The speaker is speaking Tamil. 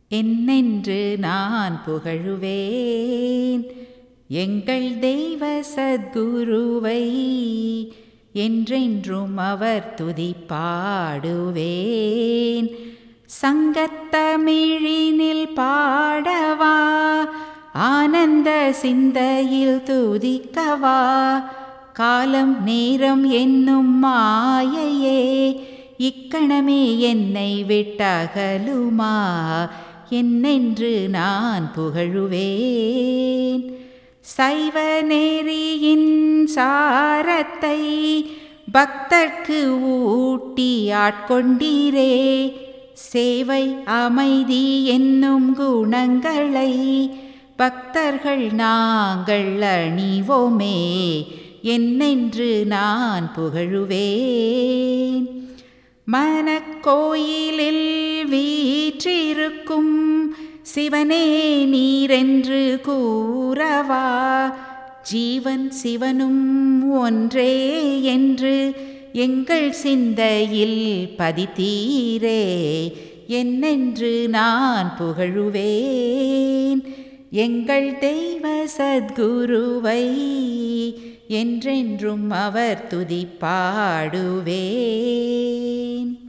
என்னென்று நான் புகழுவேன் எங்கள் தெய்வ சத்குருவை என்றென்றும் அவர் துதி பாடுவேன் சங்கத்தமிழினில் பாடவா ஆனந்த சிந்தையில் துதிக்கவா காலம் நேரம் என்னும் மாயையே இக்கணமே என்னை விட்டகலுமா என்னென்று நான் புகழுவேன் சைவ நெறியின் சாரத்தை பக்தர்க்கு ஊட்டி ஆட்கொண்டீரே சேவை அமைதி என்னும் குணங்களை பக்தர்கள் நாங்கள் அணிவோமே என்னென்று நான் புகழுவேன் மனக்கோயிலில் வீற்றிருக்கும் சிவனே நீரென்று கூறவா ஜீவன் சிவனும் ஒன்றே என்று எங்கள் சிந்தையில் பதித்தீரே என்னென்று நான் புகழுவேன் எங்கள் தெய்வ சத்குருவை என்றென்றும் அவர் துதி பாடுவேன்